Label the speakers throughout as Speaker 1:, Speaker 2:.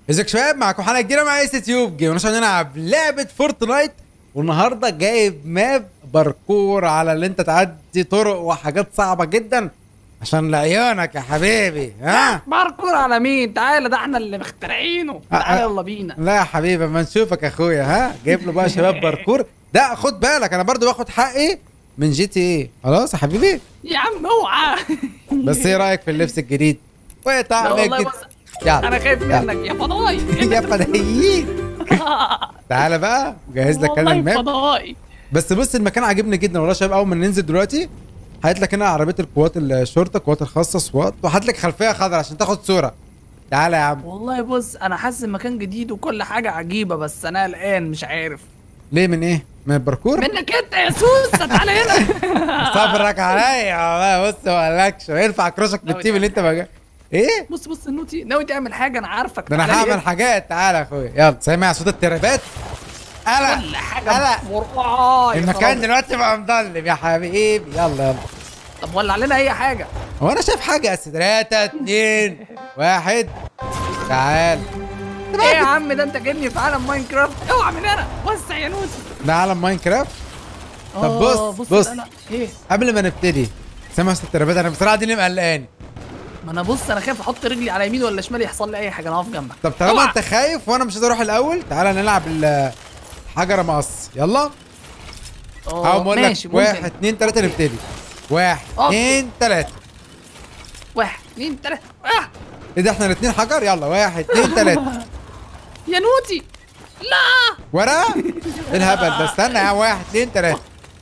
Speaker 1: ازيك يا شباب معاكم حلقه جديده مع اس تيوب جيم عشان نلعب لعبه فورتنايت والنهارده جايب ماب باركور على اللي انت تعدي طرق وحاجات صعبه جدا عشان لعيونك يا حبيبي ها
Speaker 2: باركور على مين تعالى ده احنا اللي مخترعينه
Speaker 1: آه،
Speaker 2: تعالى
Speaker 1: آه.
Speaker 2: يلا بينا
Speaker 1: لا يا حبيبي اما نشوفك يا اخويا ها جايب له بقى شباب باركور ده خد بالك انا برضو باخد حقي من جي تي ايه خلاص يا حبيبي
Speaker 2: يا عم اوعى
Speaker 1: بس ايه رايك في اللبس الجديد
Speaker 2: لا
Speaker 1: وطعم
Speaker 2: والله
Speaker 1: الجديد
Speaker 2: بص
Speaker 1: يلا
Speaker 2: انا خايف
Speaker 1: يلا.
Speaker 2: منك يا فضائي
Speaker 1: يا فدائيين تعالى بقى جهز لك انا
Speaker 2: والله
Speaker 1: الماب
Speaker 2: فضائي
Speaker 1: بس بص المكان عاجبني جدا والله يا شباب اول ما ننزل دلوقتي هات لك هنا عربيه القوات الشرطه القوات الخاصه سوات وهات لك خلفيه خضراء عشان تاخد صوره تعالى يا عم
Speaker 2: والله بص انا حاسس المكان جديد وكل حاجه عجيبه بس انا قلقان مش عارف
Speaker 1: ليه من ايه من الباركور
Speaker 2: منك انت يا سوسه تعالى هنا
Speaker 1: صبرك عليا والله بص ما قالكش ينفع اكرشك بالتيم اللي انت بقى ايه
Speaker 2: بص بص النوتي ناوي تعمل حاجه انا عارفك
Speaker 1: ده انا
Speaker 2: تعالى
Speaker 1: هعمل
Speaker 2: لي.
Speaker 1: حاجات تعالى يا اخويا يلا سامع صوت الترابات قلق
Speaker 2: كل حاجه
Speaker 1: قلق
Speaker 2: مرقعه يا
Speaker 1: المكان
Speaker 2: خرابي.
Speaker 1: دلوقتي بقى مضلم يا حبيبي يلا يلا
Speaker 2: طب ولع لنا اي حاجه
Speaker 1: هو انا شايف حاجه يا سيدي تلاته اتنين واحد تعال
Speaker 2: ايه يا عم ده انت جايبني في عالم ماينكرافت اوعى من هنا وسع يا نوتي
Speaker 1: ده عالم ماينكرافت طب
Speaker 2: آه،
Speaker 1: بص- بص.
Speaker 2: أنا ايه
Speaker 1: قبل ما نبتدي سامع صوت الترابات انا بصراحه دي اللي مقلقاني
Speaker 2: ما انا بص انا خايف احط رجلي على يمين ولا شمال يحصل لي اي حاجه انا هقف جنبك
Speaker 1: طب طالما
Speaker 2: اوعى.
Speaker 1: انت خايف وانا مش عايز اروح الاول تعالى نلعب ال- حجره مقص يلا
Speaker 2: اه
Speaker 1: هقوم اقول لك
Speaker 2: ماشي ممكن.
Speaker 1: واحد اتنين تلاته نبتدي واحد
Speaker 2: أوكي.
Speaker 1: اتنين تلاته
Speaker 2: واحد اتنين تلاته آه.
Speaker 1: ايه ده احنا الاتنين حجر يلا واحد اتنين تلاته
Speaker 2: يا نوتي لا
Speaker 1: ورا ايه الهبل ده استنى يا عم واحد اتنين تلاته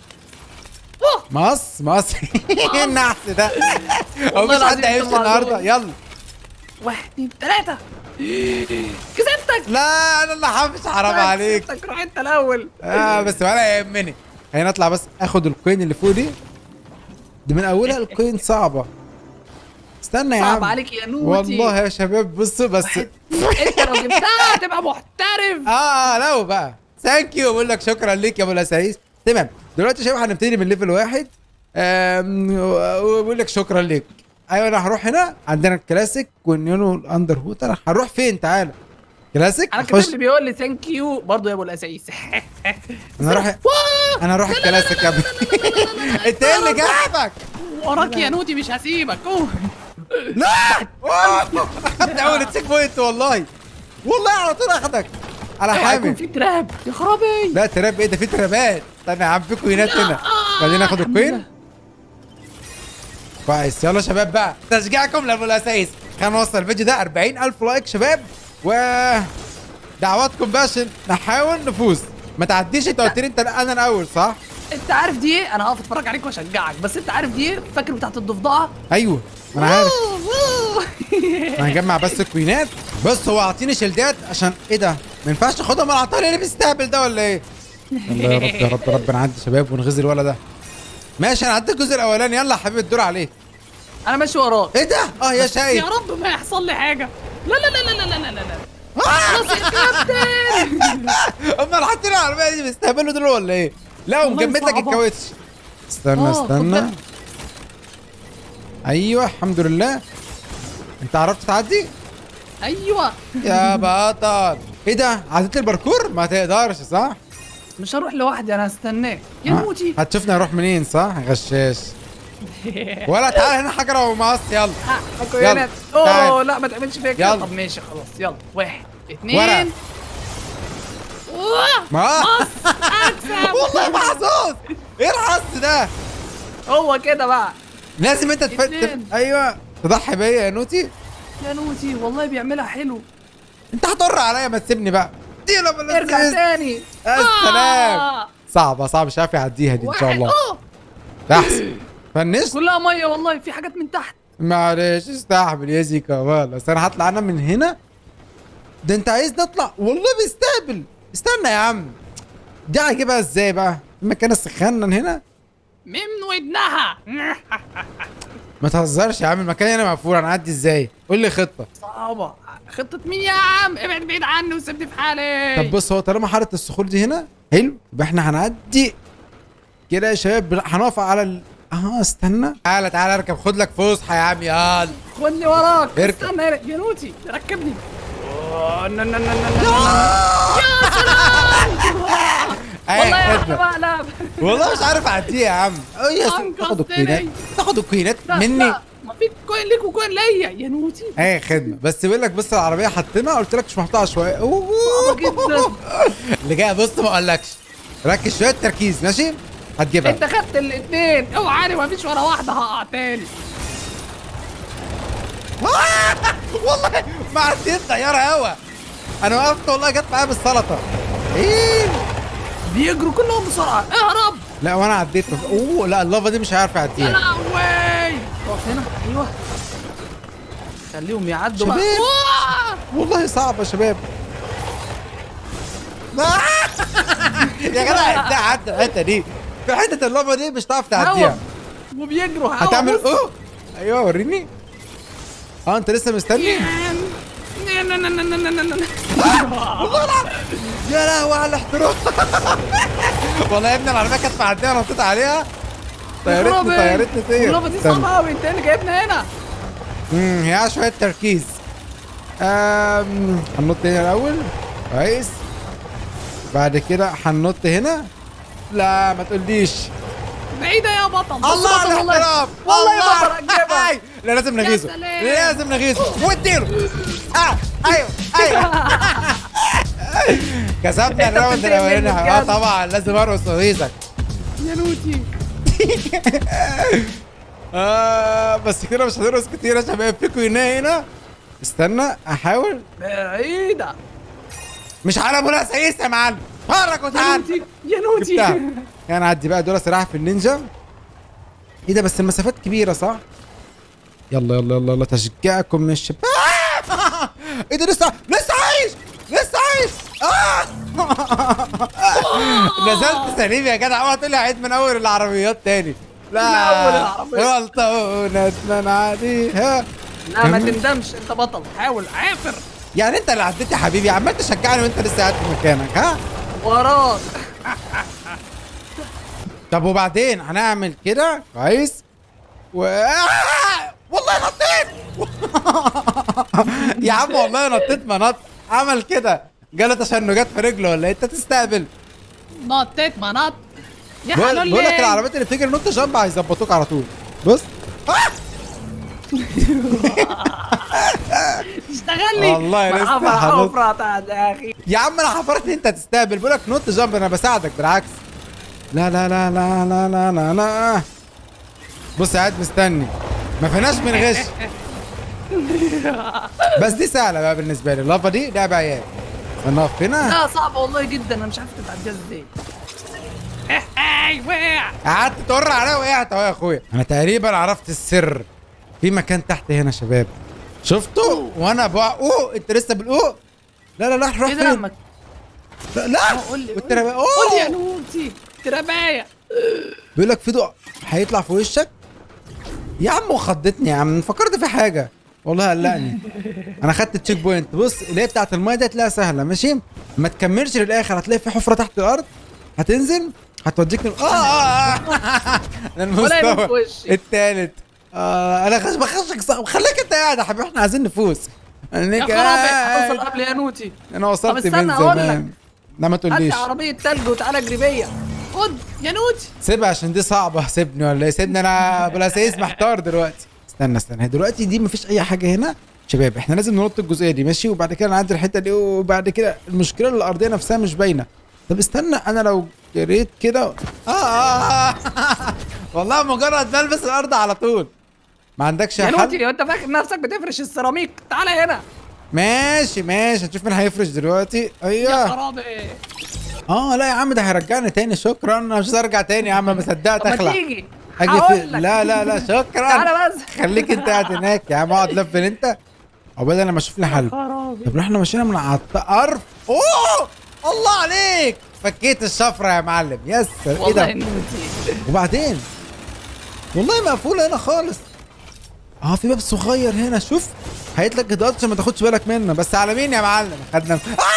Speaker 2: أوه.
Speaker 1: مقص مقص ايه النحس ده هو
Speaker 2: والله
Speaker 1: مش حد
Speaker 2: العظيم
Speaker 1: هيمشي
Speaker 2: طلع
Speaker 1: النهارده
Speaker 2: دول.
Speaker 1: يلا
Speaker 2: واحد اتنين تلاته كسبتك
Speaker 1: لا انا اللي حافظ حرام عليك
Speaker 2: كسبتك روح انت الاول
Speaker 1: اه بس ولا يهمني خلينا نطلع بس اخد الكوين اللي فوق دي دي من اولها الكوين صعبه استنى يا عم
Speaker 2: صعب عليك يا نوتي
Speaker 1: والله يا شباب بصوا بس
Speaker 2: واحد. انت لو جبتها هتبقى محترف
Speaker 1: اه لو بقى ثانك يو بقول لك شكرا ليك يا ابو الاسايس تمام دلوقتي يا شباب هنبتدي من ليفل واحد آم، وبقول لك شكرا ليك ايوه انا هروح هنا عندنا الكلاسيك والنيونو الاندر هوتر هنروح فين تعالى كلاسيك
Speaker 2: انا
Speaker 1: أخش-
Speaker 2: كاتب لي بيقول لي ثانك يو برضه يا ابو الاسايس
Speaker 1: انا اروح
Speaker 2: واه!
Speaker 1: انا اروح الكلاسيك يا ابني انت ايه اللي جابك
Speaker 2: وراك يا نوتي مش هسيبك أوه.
Speaker 1: لا أوه! خدت اول تشيك بوينت والله والله على طول اخدك على
Speaker 2: اوعى يكون
Speaker 1: حامل
Speaker 2: في تراب يا خرابي
Speaker 1: لا تراب ايه ده في ترابات استنى يا عم في كوينات هنا خلينا ناخد الكوين كويس يلا شباب بقى تشجيعكم لابو الاسايس خلينا نوصل الفيديو ده 40000 لايك شباب و دعواتكم بقى عشان نحاول نفوز ما تعديش انت قلت لي انت انا الاول صح؟
Speaker 2: انت عارف دي ايه انا هقف اتفرج عليك واشجعك بس انت عارف دي ايه فاكر بتاعت الضفدعه
Speaker 1: ايوه ما انا عارف
Speaker 2: أوه، أوه.
Speaker 1: انا هجمع بس الكوينات بص هو اعطيني شيلدات عشان ايه ده ما ينفعش تاخدها من العطار اللي بيستهبل ده ولا ايه الله يا رب يا رب رب نعدي شباب ونغزي الولد ده ماشي انا عديت الجزء الاولاني يلا يا حبيبي الدور عليك
Speaker 2: انا ماشي وراك
Speaker 1: ايه ده اه يا شايف
Speaker 2: يا رب ما يحصل لي حاجه لا لا لا لا لا لا لا لا
Speaker 1: آه!
Speaker 2: خلاص يا كابتن
Speaker 1: امال حاطين العربيه دي بيستهبلوا دول ولا ايه لا
Speaker 2: والله
Speaker 1: ومجمد لك
Speaker 2: صعبة.
Speaker 1: الكاوتش استنى
Speaker 2: آه، خد
Speaker 1: استنى
Speaker 2: بالك.
Speaker 1: ايوه الحمد لله انت عرفت تعدي
Speaker 2: ايوه
Speaker 1: يا بطل ايه ده عديت الباركور ما تقدرش صح
Speaker 2: مش هروح لوحدي انا هستناك يا
Speaker 1: آه،
Speaker 2: نوتي
Speaker 1: هتشوفنا نروح منين صح غشاش ولا تعال هنا حجره ومقص يلا
Speaker 2: كوينات اوه
Speaker 1: تعال.
Speaker 2: لا ما تعملش فيا كده
Speaker 1: يلا.
Speaker 2: طب ماشي خلاص يلا واحد
Speaker 1: ورا.
Speaker 2: اتنين أوه،
Speaker 1: ما
Speaker 2: اكسب
Speaker 1: والله محظوظ ايه الحظ ده
Speaker 2: هو كده بقى
Speaker 1: لازم انت تف...
Speaker 2: اتنين.
Speaker 1: تف... ايوه تضحي بيا يا نوتي
Speaker 2: يا نوتي والله بيعملها حلو
Speaker 1: انت هتضر عليا ما تسيبني بقى دي لما
Speaker 2: ارجع تاني
Speaker 1: السلام
Speaker 2: آه.
Speaker 1: صعبة صعب مش عارف يعديها دي ان شاء
Speaker 2: واحد.
Speaker 1: الله
Speaker 2: أوه.
Speaker 1: ده احسن فنشت
Speaker 2: كلها ميه والله في حاجات من تحت
Speaker 1: معلش استحمل يا زي كمال بس انا هطلع انا من هنا ده انت عايز نطلع والله بيستقبل استنى يا عم دي هجيبها ازاي بقى المكان السخان هنا
Speaker 2: من ودنها
Speaker 1: ما تهزرش يا عم المكان هنا مقفول انا اعدي ازاي قول لي خطه
Speaker 2: صعبة خطة مين يا عم ابعد بعيد عني وسيبني في حالي
Speaker 1: طب بص هو طالما حاره الصخور دي هنا حلو يبقى احنا هنعدي كده يا شباب بن- هنقف على ال... اه استنى تعالى تعالى اركب خد لك فسحه يا عم يلا
Speaker 2: خدني وراك
Speaker 1: اركب.
Speaker 2: استنى هنا يا نوتي ركبني أوه، نا- نا- نا- نا- نا- نا. والله
Speaker 1: اي
Speaker 2: يا
Speaker 1: خدمه
Speaker 2: مقلب
Speaker 1: والله مش عارف اعديها يا عم اي يا
Speaker 2: أنقذتني.
Speaker 1: تاخد الكوينات تاخد الكوينات
Speaker 2: لا،
Speaker 1: مني
Speaker 2: لا، ما في كوين ليك وكوين ليا يا نوتي
Speaker 1: اي خدمه بس بيقول لك بص العربيه حطينا قلت لك مش محطوطه عشوائي أوه.
Speaker 2: صعبة جدا
Speaker 1: اللي جاي بص ما اقولكش ركز شويه تركيز ماشي هتجيبها
Speaker 2: انت خدت الاثنين اوعى ما فيش ولا واحده هقع تاني
Speaker 1: والله ما عديت طياره هوا انا وقفت والله جت معايا بالسلطه ايه
Speaker 2: بيجروا كلهم بسرعه اهرب
Speaker 1: لا وانا عديت اوه لا اللافا دي مش عارف
Speaker 2: يا
Speaker 1: اعديها
Speaker 2: لهوي اقف هنا ايوه خليهم يعدوا بقى
Speaker 1: شباب.
Speaker 2: واه!
Speaker 1: والله صعب يا شباب يا جدع انت عدى الحته دي في حته اللافا دي مش هتعرف تعديها
Speaker 2: هوا. وبيجروا هوا
Speaker 1: هتعمل
Speaker 2: بص.
Speaker 1: اوه ايوه وريني اه انت لسه مستني
Speaker 2: نا- نا- نا- نا- نا- نا- نا- نا.
Speaker 1: يا لهوي على الاحترام والله يا ابني العربيه كانت معديه انا نطيت عليها طيرتني
Speaker 2: خرابي.
Speaker 1: طيرتني طير
Speaker 2: اللعبة دي
Speaker 1: استنى.
Speaker 2: صعبة قوي انت اللي جايبنا هنا
Speaker 1: امم هي عايزة شويه تركيز أم... هننط هنا الاول كويس بعد كده هننط هنا لا ما تقوليش
Speaker 2: بعيدة يا بطل بص
Speaker 1: الله
Speaker 2: بطل
Speaker 1: على
Speaker 2: والله.
Speaker 1: الاحترام
Speaker 2: والله يا بطل هتجيبها
Speaker 1: أي. لا لازم نغيظه
Speaker 2: سلام.
Speaker 1: لازم نغيظه واديله اه ايوه ايوه كسبنا
Speaker 2: أنت
Speaker 1: الراوند
Speaker 2: بتنتقم مني
Speaker 1: الاولاني اه
Speaker 2: بجد.
Speaker 1: طبعا لازم ارقص واغيظك
Speaker 2: يا نوتي
Speaker 1: آه بس كده مش هنرقص كتير يا شباب في كوينه هنا استنى احاول
Speaker 2: بعيدة
Speaker 1: مش على ابو سيس يا معلم فرق
Speaker 2: يا
Speaker 1: وتعال
Speaker 2: نوتي يا نوتي
Speaker 1: جبتها كان عدي بقى دول سلاح في النينجا ايه ده بس المسافات كبيره صح يلا يلا يلا يلا تشجيعكم من الشباب ايه ده لسه لسه عايش لسه عايش آه! نزلت سليم يا جدع اوعى تقول لي هعيد من اول العربيات تاني
Speaker 2: من أول
Speaker 1: لا
Speaker 2: العربيات.
Speaker 1: غلطة ندمان عليها
Speaker 2: لا ما تندمش انت بطل حاول عافر
Speaker 1: يعني انت اللي عديت يا حبيبي عمال تشجعني وانت لسه قاعد في مكانك ها
Speaker 2: وراك
Speaker 1: طب وبعدين هنعمل كده كويس و آه! والله نطيت يا عم والله نطيت ما نط عمل كده جالت عشان انه جت في رجله ولا إيه؟ انت تستقبل
Speaker 2: نطيت ما نط يا
Speaker 1: بقول
Speaker 2: حلول
Speaker 1: بقول لك العربيات اللي بتجري نط جنب هيظبطوك على طول بص آه!
Speaker 2: اشتغل لي
Speaker 1: والله
Speaker 2: ما
Speaker 1: لسه
Speaker 2: حفر
Speaker 1: هنط.
Speaker 2: حفرة بتاعت يا اخي
Speaker 1: يا عم انا حفرت انت تستقبل بقول لك نط جنب انا بساعدك بالعكس لا لا لا لا لا لا لا لا بص قاعد مستني ما فيناش من غش بس دي سهله بقى بالنسبه لي اللافا دي لعبه عيال نقف هنا
Speaker 2: لا صعبة والله جدا انا مش عارف تتعديها ازاي اي وقع
Speaker 1: قعدت تقر عليا وقعت اهو يا اخويا انا تقريبا عرفت السر في مكان تحت هنا يا شباب شفتوا وانا بقى اوه انت لسه بالاوه لا لا لا روح
Speaker 2: ايه ده
Speaker 1: فين
Speaker 2: لما
Speaker 1: لا, لا.
Speaker 2: قول لي
Speaker 1: قلت
Speaker 2: قول
Speaker 1: لها
Speaker 2: لي
Speaker 1: بقى-
Speaker 2: قول لي يا
Speaker 1: اوه
Speaker 2: نوتي ترباية
Speaker 1: بيقول لك في ضوء هيطلع في وشك يا عم وخضتني يا عم فكرت في حاجه والله قلقني انا خدت التشيك بوينت بص اللي هي بتاعت المايه دي هتلاقيها سهله ماشي ما تكملش للاخر هتلاقي في حفره تحت الارض هتنزل هتوديك لل- اه اه اه
Speaker 2: ولا يمين في
Speaker 1: المستوى
Speaker 2: وشي.
Speaker 1: التالت آه انا خش بخشك صعب خليك انت قاعد يا حبيبي احنا عايزين نفوز
Speaker 2: يا
Speaker 1: أنا
Speaker 2: خرابي
Speaker 1: قاعد.
Speaker 2: هتوصل قبل يا نوتي
Speaker 1: انا وصلت
Speaker 2: استنى
Speaker 1: من
Speaker 2: أقول لك.
Speaker 1: زمان لا ما
Speaker 2: هات لي
Speaker 1: تقوليش
Speaker 2: عربية تلج وتعالى اجري بيا خد يا نوتي
Speaker 1: سيبها عشان دي صعبة سيبني ولا ايه سيبني انا بلا سيس محتار دلوقتي استنى استنى دلوقتي دي مفيش اي حاجة هنا شباب احنا لازم ننط الجزئية دي ماشي وبعد كده نعدي الحتة دي وبعد كده المشكلة إن الأرضية نفسها مش باينة طب استنى انا لو جريت كده آه, آه, آه والله مجرد ما البس الأرض على طول ما عندكش
Speaker 2: يا
Speaker 1: حل
Speaker 2: نوتي انت فاكر نفسك بتفرش السيراميك تعالى هنا
Speaker 1: ماشي ماشي هنشوف مين هيفرش دلوقتي
Speaker 2: يا
Speaker 1: ايوه
Speaker 2: خرابي
Speaker 1: اه لا يا عم ده هيرجعني تاني شكرا انا مش عايز ارجع تاني يا عم ما صدقت
Speaker 2: طب ما
Speaker 1: اخلع
Speaker 2: تيجي
Speaker 1: اجي في
Speaker 2: هقول لك.
Speaker 1: لا لا لا شكرا
Speaker 2: تعالى بس
Speaker 1: خليك انت قاعد هناك يا عم اقعد لفل انت عقبال انا ما اشوف لي حل
Speaker 2: خرابي
Speaker 1: طب احنا مشينا من على الطرف اوه الله عليك فكيت الشفره يا معلم يس ايه
Speaker 2: والله
Speaker 1: ده
Speaker 2: نوتي
Speaker 1: وبعدين والله مقفوله هنا خالص اه في باب صغير هنا شوف هيت لك اضاءات عشان ما تاخدش بالك منه بس على مين يا معلم خدنا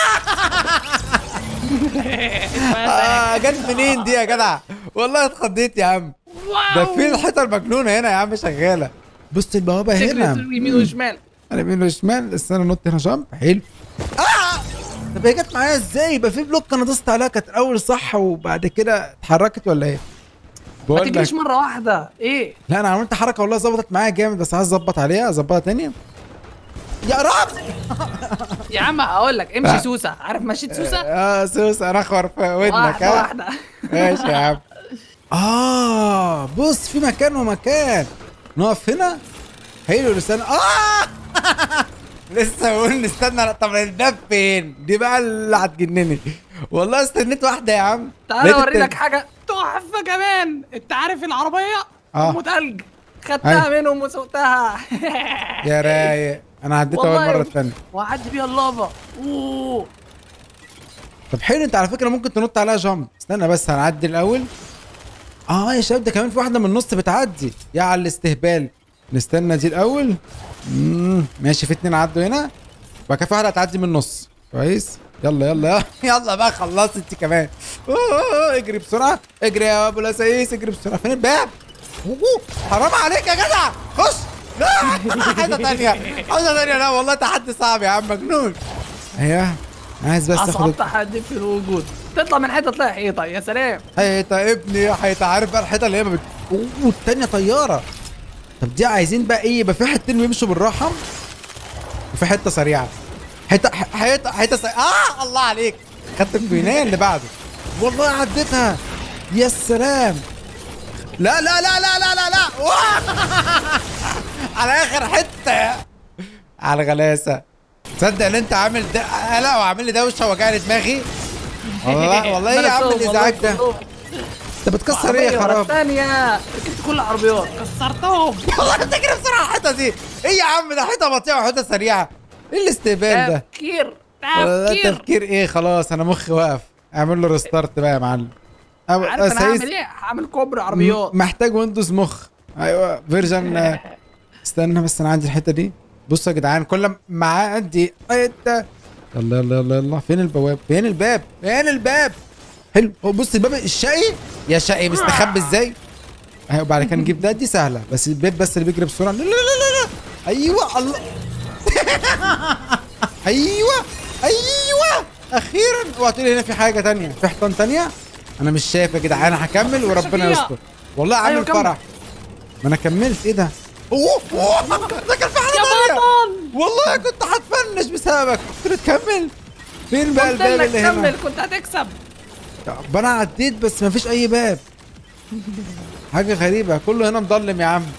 Speaker 1: آه جت منين دي يا جدع والله اتخضيت يا عم ده في الحيطه المجنونه هنا يا عم شغاله بص البوابه
Speaker 2: تجري
Speaker 1: هنا
Speaker 2: يمين وشمال
Speaker 1: على يمين وشمال استنى نط هنا جنب حلو آه! طب هي جت معايا ازاي يبقى في بلوك انا دوست عليها كانت الاول صح وبعد كده اتحركت ولا ايه
Speaker 2: ما
Speaker 1: بقول لك
Speaker 2: تجريش مره واحده ايه
Speaker 1: لا انا عملت حركه والله ظبطت معايا جامد بس عايز اظبط عليها اظبطها تاني يا رب
Speaker 2: يا عم هقول لك
Speaker 1: آه.
Speaker 2: امشي سوسه عارف مشيت سوسه
Speaker 1: اه سوس انا اخور في ودنك
Speaker 2: واحده
Speaker 1: ها
Speaker 2: واحده
Speaker 1: ماشي يا عم اه بص في مكان ومكان نقف هنا حلو لسان اه لسه بقول نستنى طب الباب فين دي بقى اللي هتجنني والله استنيت واحده يا عم
Speaker 2: تعالى
Speaker 1: لقيت
Speaker 2: اوري لك
Speaker 1: التاني.
Speaker 2: حاجه تحفه كمان انت عارف العربيه
Speaker 1: آه.
Speaker 2: ام تلج خدتها
Speaker 1: أيوة.
Speaker 2: منهم وسوقتها
Speaker 1: يا رايق انا عديت اول
Speaker 2: والله.
Speaker 1: مره الثانيه
Speaker 2: وعدي بيها اللافا اوه
Speaker 1: طب حلو انت على فكره ممكن تنط عليها جامب استنى بس هنعدي الاول اه يا شباب ده كمان في واحده من النص بتعدي يا على الاستهبال نستنى دي الاول امم ماشي في اتنين عدوا هنا وبعد كده في واحده هتعدي من النص كويس يلا يلا يلا بقى خلصت انت كمان أوه، أوه، اجري بسرعه اجري يا ابو لسيس اجري بسرعه فين الباب أوه، حرام عليك يا جدع خش لا حته تانية حته تانية لا والله تحدي صعب يا عم مجنون ايوه عايز بس اخد
Speaker 2: اصعب تحدي في الوجود تطلع من حته تلاقي حيطه يا سلام
Speaker 1: حيطة ابني حيطة عارف بقى الحيطة اللي هي ما بت... اوه التانية طيارة طب دي عايزين بقى ايه يبقى في حتتين بيمشوا بالراحة وفي حتة سريعة حتة ح- حيطة حيطة سريعة اه الله عليك خدت البناية اللي بعده والله عديتها يا سلام لا لا لا لا لا لا لا واه! على اخر حتة على الغلاسة تصدق ان انت عامل ده قلق وعامل لي دوشة وجعني دماغي والله والله ايه يا عم الازعاج ده انت بتكسر ايه يا خراب
Speaker 2: الثانيه ركبت كل العربيات كسرتهم
Speaker 1: والله بتجري بسرعه الحيطه دي ايه يا عم ده حيطه بطيئه وحيطه سريعه ايه الاستهبال ده
Speaker 2: تفكير
Speaker 1: والله
Speaker 2: تفكير
Speaker 1: تفكير ايه خلاص انا مخي واقف اعمل له ريستارت بقى يا معلم أب-
Speaker 2: عارف انا
Speaker 1: سيس-
Speaker 2: هعمل ايه هعمل كوبري عربيات
Speaker 1: م- محتاج ويندوز مخ ايوه فيرجن آه، استنى بس انا عندي الحته دي بصوا يا جدعان كل ما عندي حته يلا يلا يلا يلا فين البواب فين الباب فين الباب حلو هو بص الباب الشقي يا شقي مستخبي ازاي اهي وبعد كده نجيب ده دي سهله بس الباب بس اللي بيجري بسرعه لا لا لا لا, لا. ايوه الله ايوه ايوه اخيرا اوعى تقولي هنا في حاجه تانية في حيطان تانية انا مش شايف يا جدعان انا هكمل وربنا
Speaker 2: فيها.
Speaker 1: يستر والله عامل
Speaker 2: أيوة، كمل.
Speaker 1: فرح ما انا كملت ايه ده اوه اوه ده كان في حاجه
Speaker 2: يا
Speaker 1: تانية
Speaker 2: بطل
Speaker 1: والله كنت هتفنش بسببك قلت له تكمل فين بقى
Speaker 2: قلت
Speaker 1: الباب
Speaker 2: لك
Speaker 1: اللي هنا
Speaker 2: كمل كنت هتكسب
Speaker 1: طب انا عديت بس ما فيش اي باب حاجه غريبه كله هنا مضلم يا عم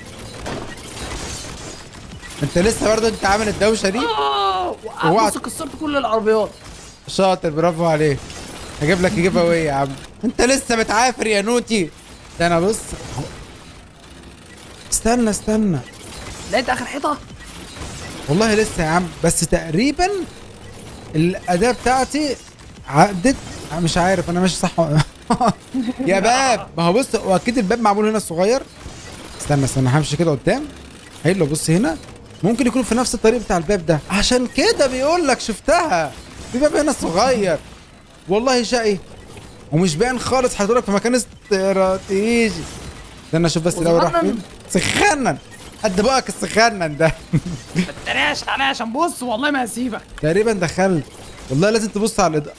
Speaker 1: انت لسه برضه انت عامل الدوشه دي
Speaker 2: اه
Speaker 1: اوعى-
Speaker 2: بص كسرت كل العربيات
Speaker 1: شاطر برافو عليك هجيب لك جيف اواي يا عم انت لسه بتعافر يا نوتي ده انا بص استنى استنى
Speaker 2: لقيت اخر حيطه
Speaker 1: والله لسه يا عم بس تقريبا الاداه بتاعتي عدت مش عارف انا ماشي صح ولا- يا باب ما هو بص هو اكيد الباب معمول هنا صغير استنى استنى همشي كده قدام حلو بص هنا ممكن يكون في نفس الطريق بتاع الباب ده عشان كده بيقول لك شفتها في باب هنا صغير والله شقي ومش باين خالص هتقول لك في مكان استراتيجي استنى اشوف بس الاول راح فين سخنن قد بقك السخنن ده
Speaker 2: ما تتريقش عليا عشان بص والله ما هسيبك
Speaker 1: تقريبا دخلت والله لازم تبص على الإضاءة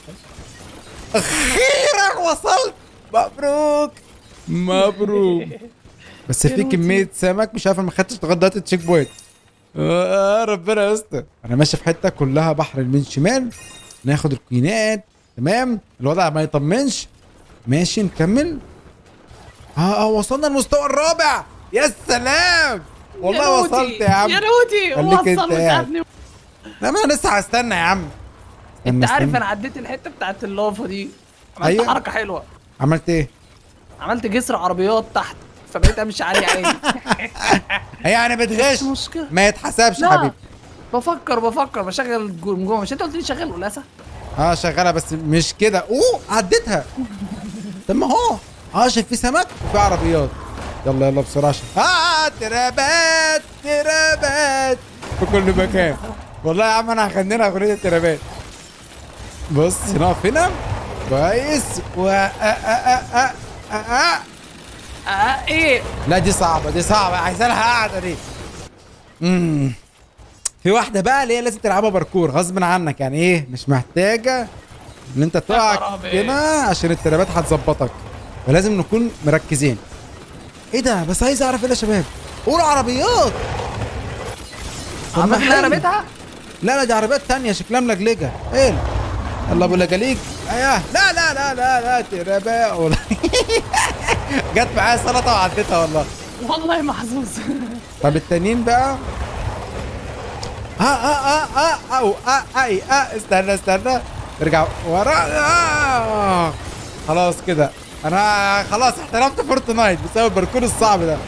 Speaker 1: اخيرا وصلت مبروك مبروك بس في
Speaker 2: روتي.
Speaker 1: كميه سمك مش عارف أنا ما خدتش لغايه دلوقتي تشيك بوينت آه ربنا يستر انا ماشي في حته كلها بحر من شمال ناخد الكوينات تمام الوضع ما يطمنش ماشي نكمل اه اه وصلنا المستوى الرابع يا سلام والله
Speaker 2: يا
Speaker 1: وصلت
Speaker 2: روتي،
Speaker 1: يا عم
Speaker 2: يا روتي
Speaker 1: خليك انت
Speaker 2: وصل
Speaker 1: قاعد.
Speaker 2: وسابني
Speaker 1: لا ما انا لسه هستنى يا عم
Speaker 2: انت
Speaker 1: استنى،
Speaker 2: عارف
Speaker 1: استنى.
Speaker 2: انا عديت الحته بتاعت اللافه دي عملت
Speaker 1: أيوة.
Speaker 2: حركه حلوه
Speaker 1: عملت ايه؟
Speaker 2: عملت جسر عربيات تحت فبقيت امشي عليه عادي
Speaker 1: هي يعني بتغش
Speaker 2: مش مشكله
Speaker 1: ما يتحسبش
Speaker 2: لا
Speaker 1: حبيبي
Speaker 2: بفكر بفكر بشغل جو- من جوه مش انت قلت لي شغل قلاسه
Speaker 1: اه شغاله بس مش كده اوه عديتها طب ما هو اه عشان في سمك وفي عربيات يلا يلا بسرعه عشان اه ترابات ترابات في كل مكان والله يا عم انا هغني لها اغنيه الترابات بص نقف هنا كويس و آه آه آه آه آه.
Speaker 2: اه ايه
Speaker 1: لا دي صعبة دي صعبة عايزة لها قاعدة دي امم في واحده بقى اللي هي لازم تلعبها باركور غصب عنك يعني ايه مش محتاجه ان انت تقع
Speaker 2: خرابي.
Speaker 1: كده عشان الترابات هتظبطك فلازم نكون مركزين ايه ده بس عايز اعرف ايه ده يا شباب قول عربيات طب ما
Speaker 2: عملت
Speaker 1: حلو.
Speaker 2: لها رميتها
Speaker 1: لا لا دي عربيات تانية شكلها ملجلجة ايه يلا ابو لجليج ايوه لا لا لا لا لا ترابة والله جت معايا سلطة وعديتها والله
Speaker 2: والله محظوظ
Speaker 1: طب التانيين بقى اه اه اه اه او اه اي اه استنى استنى ارجع ورا آه. خلاص كده انا خلاص احترمت فورتنايت بسبب الباركور الصعب ده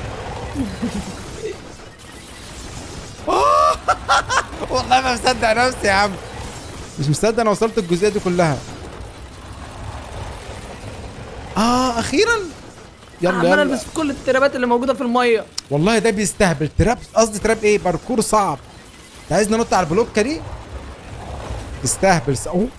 Speaker 1: آه. والله ما مصدق نفسي يا عم مش مصدق انا وصلت الجزئيه دي كلها اه اخيرا يلا
Speaker 2: عمال
Speaker 1: يلا
Speaker 2: البس في كل الترابات اللي موجوده في الميه
Speaker 1: والله ده بيستهبل تراب قصدي تراب ايه باركور صعب انت عايز ننط على البلوكه دي تستهبل س... أوه.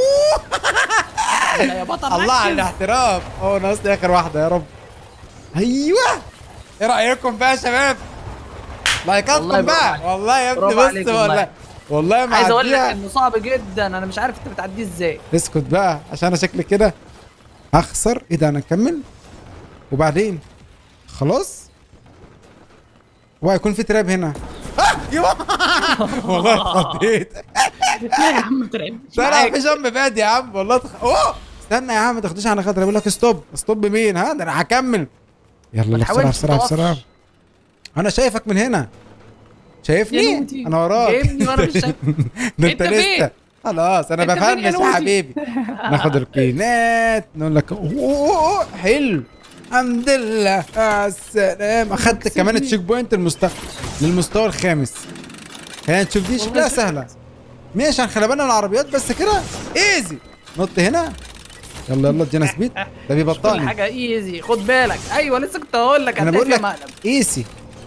Speaker 2: يا بطل
Speaker 1: الله على
Speaker 2: ركز.
Speaker 1: الاحتراف اوه ناقصني اخر واحده يا رب ايوه ايه رايكم بقى يا شباب
Speaker 2: والله
Speaker 1: لايكاتكم
Speaker 2: برافو
Speaker 1: بقى
Speaker 2: عليك.
Speaker 1: والله يا ابني
Speaker 2: برافو
Speaker 1: بص
Speaker 2: عليك
Speaker 1: والله
Speaker 2: والله.
Speaker 1: والله ما
Speaker 2: عايز اقول لك
Speaker 1: عديها.
Speaker 2: انه صعب جدا انا مش عارف انت بتعديه ازاي
Speaker 1: اسكت بقى عشان انا شكلي كده هخسر ايه ده انا اكمل وبعدين خلاص وهيكون في تراب هنا آه يوه. والله اتخضيت
Speaker 2: لا يا عم ترعب مش
Speaker 1: لا لا
Speaker 2: معاك.
Speaker 1: في جنب باد يا عم والله تخ... اوه استنى يا عم ما تاخدوش على خاطر بقول لك ستوب ستوب مين ها ده انا هكمل يلا
Speaker 2: ما
Speaker 1: يلا بسرعه
Speaker 2: تحاولش
Speaker 1: بسرعه
Speaker 2: تقف.
Speaker 1: بسرعه انا شايفك من هنا
Speaker 2: يا
Speaker 1: شايفني
Speaker 2: نوتي.
Speaker 1: انا وراك
Speaker 2: جايبني وأنا مش شايف.
Speaker 1: ده انت
Speaker 2: أنت فين؟
Speaker 1: لسه خلاص انا
Speaker 2: أنت فين يا
Speaker 1: بفنش يا
Speaker 2: نوتي؟
Speaker 1: حبيبي ناخد الكينات نقول لك أوه، أوه، أوه، حلو الحمد لله على السلام اخدت كمان التشيك بوينت المستوى للمستوى الخامس خلينا نشوف دي
Speaker 2: والله
Speaker 1: شكلها
Speaker 2: شكلك-
Speaker 1: سهله ماشي هنخلي بالنا من العربيات بس كده ايزي نط هنا يلا يلا ادينا سبيد ده
Speaker 2: كل
Speaker 1: بيبطئني
Speaker 2: حاجه ايزي خد بالك ايوه لسه كنت هقول لك
Speaker 1: انا
Speaker 2: هتلاقي
Speaker 1: بقول
Speaker 2: فيها
Speaker 1: لك
Speaker 2: مقلب
Speaker 1: ايسي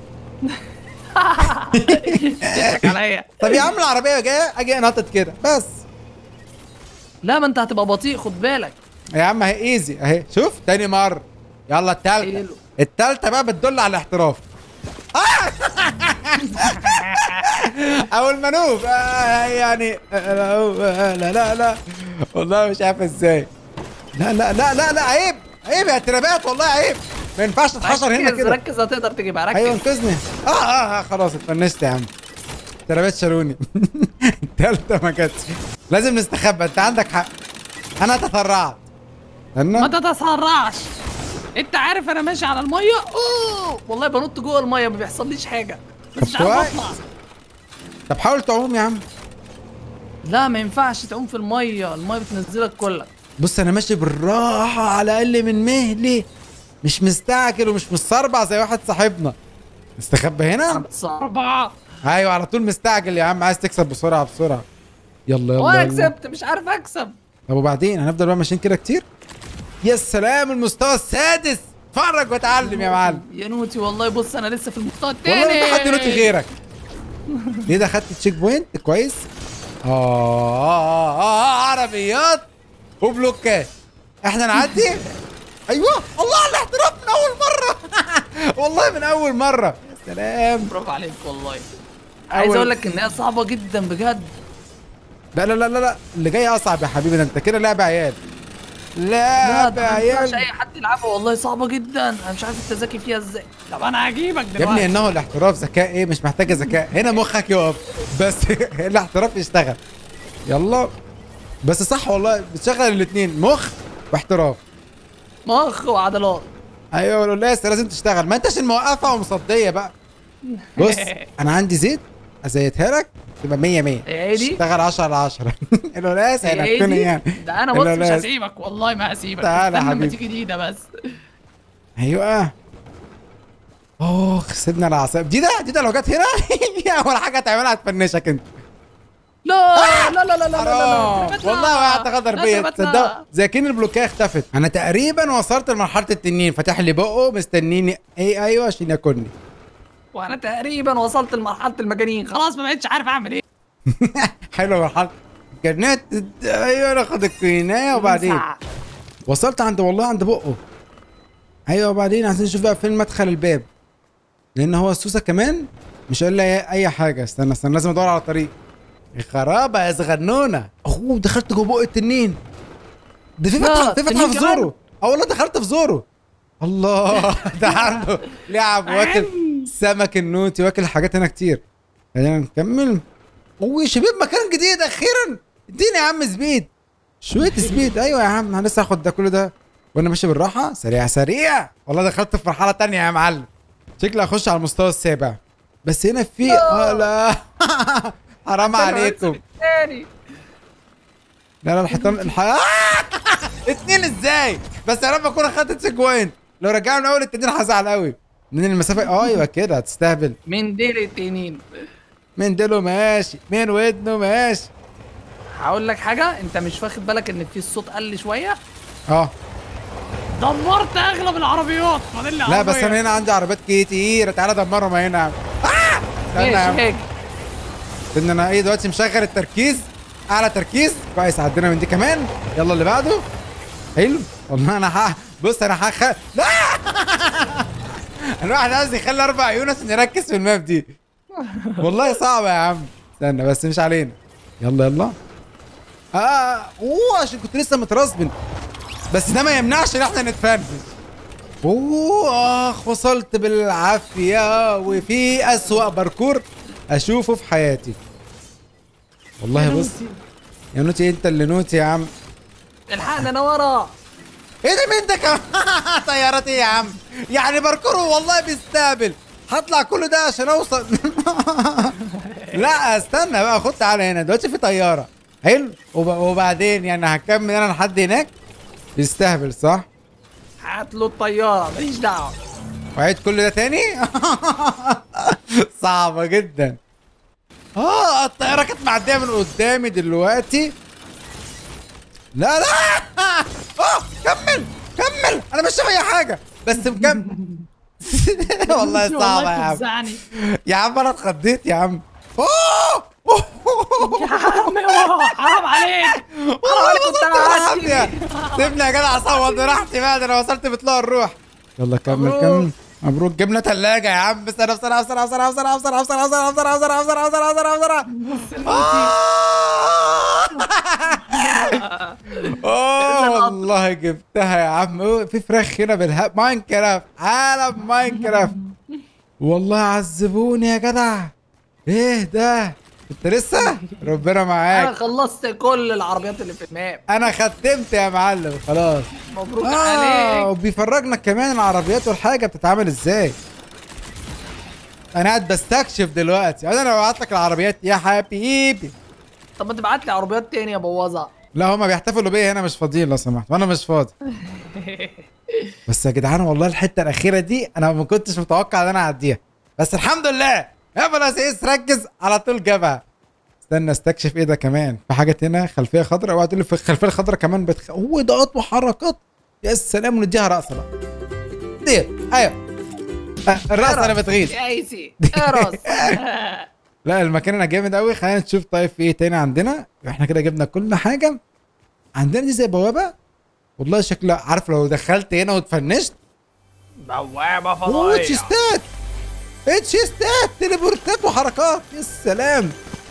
Speaker 2: ضحك عليا
Speaker 1: طب يا عم العربيه جايه اجي انطط كده بس
Speaker 2: لا ما انت هتبقى بطيء خد بالك
Speaker 1: يا عم اهي ايزي اهي شوف تاني مرة يلا التالتة
Speaker 2: حلو.
Speaker 1: التالتة بقى بتدل على الاحتراف آه! او المنوب آه يعني آه لا لا لا والله مش عارف ازاي لا لا لا لا لا عيب عيب يا ترابات والله عيب ما ينفعش تتحشر هنا
Speaker 2: ركز
Speaker 1: كده
Speaker 2: ركز هتقدر تجيبها ركز
Speaker 1: ايوه انقذني آه, اه اه خلاص اتفنشت يا عم ترابات شالوني التالتة ما جاتش لازم نستخبى انت عندك حق انا تسرعت
Speaker 2: ما
Speaker 1: استنى
Speaker 2: تتسرعش انت عارف انا ماشي على الميه اوه والله بنط جوه الميه ما بيحصليش حاجه بس
Speaker 1: طب
Speaker 2: مش عارف
Speaker 1: كويس.
Speaker 2: اطلع
Speaker 1: طب حاول تعوم يا عم
Speaker 2: لا ما ينفعش تعوم في الميه الميه بتنزلك كلك
Speaker 1: بص انا ماشي بالراحه على الاقل من مهلي مش مستعجل ومش مستربع زي واحد صاحبنا استخبى
Speaker 2: انا
Speaker 1: هنا
Speaker 2: بتصربع
Speaker 1: ايوه على طول مستعجل يا عم عايز تكسب بسرعه بسرعه يلا يلا
Speaker 2: وانا
Speaker 1: يلا
Speaker 2: كسبت مش عارف اكسب
Speaker 1: طب وبعدين هنفضل بقى ماشيين كده كتير يا سلام المستوى السادس اتفرج واتعلم يا معلم
Speaker 2: يا نوتي والله بص انا لسه في المستوى التاني
Speaker 1: والله ما في حد نوتي غيرك ليه ده خدت تشيك بوينت كويس آه, آه, آه, اه عربيات وبلوكات احنا نعدي ايوه الله على الاحتراف من اول مره والله من اول مره يا سلام
Speaker 2: برافو عليك والله عايز
Speaker 1: أول-
Speaker 2: اقول لك ان هي صعبه جدا بجد
Speaker 1: لا لا لا لا لا اللي جاي اصعب يا حبيبي ده انت كده لعب عيال
Speaker 2: لا
Speaker 1: لعب
Speaker 2: ده ما ينفعش اي
Speaker 1: عيال
Speaker 2: حد يلعبها والله صعبه جدا انا مش عارف انت ذكي فيها ازاي طب انا هجيبك
Speaker 1: يا ابني
Speaker 2: دلوقتي
Speaker 1: انه الاحتراف ذكاء ايه مش محتاجه ذكاء هنا مخك يقف بس الاحتراف يشتغل يلا بس صح والله بتشغل الاثنين مخ واحتراف
Speaker 2: مخ وعضلات
Speaker 1: ايوه لسه لازم تشتغل ما انتش الموقفه ومصديه بقى بص انا عندي زيت ازيتها لك تبقى 100 100
Speaker 2: هي دي؟
Speaker 1: اشتغل 10 على 10 الولاس
Speaker 2: هي
Speaker 1: هينكوني
Speaker 2: دي؟
Speaker 1: يعني
Speaker 2: ده انا بص مش
Speaker 1: الولاس.
Speaker 2: هسيبك والله ما هسيبك
Speaker 1: تعالى يا
Speaker 2: استنى لما
Speaker 1: حبيبي.
Speaker 2: تيجي دي ده بس
Speaker 1: ايوه اخ سيبنا الاعصاب دي ده دي ده لو جت هنا اول حاجه تعملها هتفنشك انت
Speaker 2: لا لا لا لا لا لا
Speaker 1: حرام
Speaker 2: لا
Speaker 1: والله وقعت غدر بيا تصدق زي كأن البلوكيه اختفت انا تقريبا وصلت لمرحله التنين فاتح لي بقه مستنيني ايه ايوه عشان ياكلني
Speaker 2: وانا تقريبا وصلت لمرحله المجانين خلاص ما بقتش عارف اعمل ايه
Speaker 1: حلوه مرحله كانت ايوه ناخد الكوينايه وبعدين
Speaker 2: ينفع.
Speaker 1: وصلت عند والله عند بقه ايوه وبعدين عايزين نشوف بقى فين مدخل الباب لان هو السوسه كمان مش قال لي اي حاجه استنى استنى لازم ادور على طريق يا خرابه يا صغنونه اوه دخلت جوه بق التنين ده في
Speaker 2: لا،
Speaker 1: فتحه في فتحه
Speaker 2: تنين
Speaker 1: في
Speaker 2: كمان؟
Speaker 1: زوره اه والله دخلت في زوره الله ده عنده لعب واكل سمك النوتي واكل حاجات هنا كتير خلينا نكمل اوه شباب مكان جديد اخيرا اديني يا عم سبيد شويه سبيد ايوه يا عم انا لسه هاخد ده كل ده وانا ماشي بالراحه سريع سريع والله دخلت في مرحله تانية يا معلم شكلي هخش على المستوى السابع بس هنا في اه لا حرام عليكم
Speaker 2: تاني
Speaker 1: لا لا الحيطان الح... آه! اتنين ازاي بس يا رب اكون اخدت تشيك بوينت لو رجعوا من اول التنين هزعل قوي من المسافه اه ايوه كده هتستهبل
Speaker 2: من دير التنين
Speaker 1: من ديله ماشي من ودنه ماشي
Speaker 2: هقول لك حاجه انت مش واخد بالك ان في الصوت قل شويه
Speaker 1: اه
Speaker 2: دمرت اغلب العربيات فاضل لي
Speaker 1: لا بس انا هنا عندي عربيات كتير تعالى دمرهم هنا يا عم آه! استنى يا عم
Speaker 2: ماشي هاجي
Speaker 1: ان انا ايه دلوقتي مشغل التركيز اعلى تركيز كويس عدينا من دي كمان يلا اللي بعده حلو والله انا ح... بص انا هخ لا الواحد عايز يخلي اربع عيون عشان يركز في الماب دي والله صعبه يا عم استنى بس مش علينا يلا يلا اه اوه عشان كنت لسه مترسبن بس ده ما يمنعش ان احنا نتفرفش اوه اخ وصلت بالعافيه وفي اسوأ باركور اشوفه في حياتي والله بص يا نوتي انت اللي نوتي يا عم
Speaker 2: الحقنا انا ورا
Speaker 1: ايه ده مين ده كمان طيارتي يا عم يعني باركوره والله بيستقبل هطلع كل ده عشان اوصل لا استنى بقى خد تعالى هنا دلوقتي في طياره حلو وب... وبعدين يعني هكمل انا لحد هناك بيستهبل صح
Speaker 2: هات له الطياره ماليش دعوه
Speaker 1: وعيد كل ده تاني صعبة جدا اه الطيارة كانت معدية من قدامي دلوقتي لا لا اه كمل كمل انا مش شايف اي حاجة بس مكمل والله صعبة يا عم
Speaker 2: بتفزعني.
Speaker 1: يا عم انا اتخضيت يا عم اوه
Speaker 2: يا عم أوه، حرام عليك
Speaker 1: والله
Speaker 2: عليك كنت أنا
Speaker 1: وصلت
Speaker 2: عادي.
Speaker 1: بالعافية. سيبني يا جدع اصوت براحتي بقى ده انا وصلت بطلوع الروح يلا كمل
Speaker 2: مبروك.
Speaker 1: كمل مبروك جبنا ثلاجة يا عم بسرعة بسرعة بسرعة بسرعة بسرعة بسرعة بسرعة بسرعة بسرعة بسرعة بسرعة بسرعة بسرعة بسرعة اوه والله جبتها يا عم أوه، في فراخ هنا بالهب ماينكرافت عالم ماينكرافت والله عذبوني يا جدع ايه ده انت لسه ربنا
Speaker 2: انا
Speaker 1: معاك
Speaker 2: خلصت كل العربيات اللي في الماب
Speaker 1: انا ختمت يا معلم خلاص
Speaker 2: مبروك
Speaker 1: اه
Speaker 2: عليك
Speaker 1: وبيفرجنا كمان العربيات والحاجه بتتعمل ازاي انا قاعد بستكشف دلوقتي انا ببعت لك العربيات يا حبيبي
Speaker 2: طب ما تبعت لي عربيات تاني يا بوظه
Speaker 1: لا هما بيحتفلوا بيا هنا مش فاضيين لو سمحت وانا مش فاضي بس يا جدعان والله الحته الاخيره دي انا ما كنتش متوقع ان انا اعديها بس الحمد لله يا بلاسيس ركز على طول جابها استنى استكشف ايه ده كمان في حاجه هنا خلفيه خضراء اوعى تقول لي في الخلفيه الخضراء كمان بتخ... هو اضاءات وحركات يا سلام ونديها رقصه بقى دي ايوه آه، الرقصه انا بتغيظ
Speaker 2: يا ايسي ارقص
Speaker 1: لا المكان هنا جامد قوي خلينا نشوف طيب في ايه تاني عندنا احنا كده جبنا كل حاجه عندنا دي زي بوابه والله شكلها عارف لو دخلت هنا واتفنشت
Speaker 2: بوابه
Speaker 1: اوه
Speaker 2: فضائيه
Speaker 1: تشيستات ايه تشيستات تليبورتات وحركات يا سلام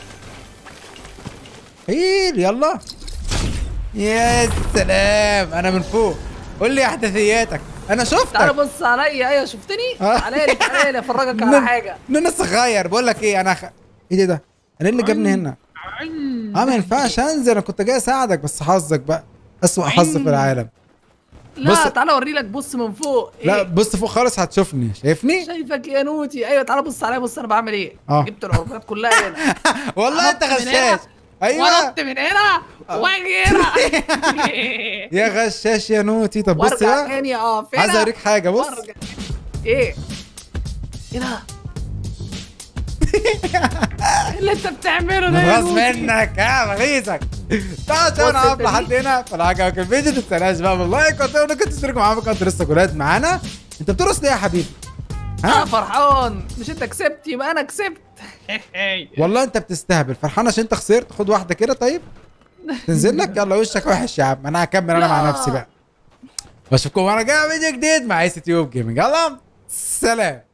Speaker 1: هيل يلا يا سلام انا من فوق قول لي احداثياتك انا
Speaker 2: تعالى
Speaker 1: شفتك
Speaker 2: بص عليا ايوه شفتني
Speaker 1: آه.
Speaker 2: تعالى لي تعالى لي افرجك على حاجه
Speaker 1: ان انا صغير بقول لك ايه انا خ... ايه ده ده انا إيه اللي جابني هنا اه ما ينفعش انزل انا كنت جاي اساعدك بس حظك بقى اسوأ حظ في العالم
Speaker 2: لا
Speaker 1: بص-
Speaker 2: تعالى اوري لك بص من فوق
Speaker 1: لا
Speaker 2: إيه؟
Speaker 1: بص فوق خالص هتشوفني شايفني
Speaker 2: شايفك يا نوتي ايوه تعالى بص عليا بص انا بعمل ايه
Speaker 1: آه.
Speaker 2: جبت العربيات كلها هنا
Speaker 1: والله انت
Speaker 2: نط من
Speaker 1: غشاش
Speaker 2: هنا،
Speaker 1: ايوه
Speaker 2: ونط من هنا واجي هنا
Speaker 1: يا غشاش يا نوتي طب بص
Speaker 2: وارجع
Speaker 1: بقى
Speaker 2: تاني اقف هنا
Speaker 1: عايز اوريك حاجه بص
Speaker 2: وارجع. ايه ايه ده إيه اللي انت بتعمله ده يا
Speaker 1: غصب
Speaker 2: نوتي؟
Speaker 1: منك ها بغيظك تعال شوف
Speaker 2: بص
Speaker 1: انا
Speaker 2: انت
Speaker 1: هقف لحد
Speaker 2: دي.
Speaker 1: هنا فلو عجبك الفيديو ما تنساش بقى باللايك وتقول كنت تشتركوا معانا في قناه لسه جولات معانا انت بترقص ليه يا حبيبي؟
Speaker 2: انا
Speaker 1: ها
Speaker 2: فرحان مش انت كسبت يبقى انا كسبت
Speaker 1: والله انت بتستهبل فرحان عشان انت خسرت خد واحده كده طيب تنزل لك يلا وشك وحش يا عم انا هكمل انا مع
Speaker 2: لا.
Speaker 1: نفسي بقى واشوفكم وانا جاي فيديو جديد مع ايس تيوب جيمنج يلا سلام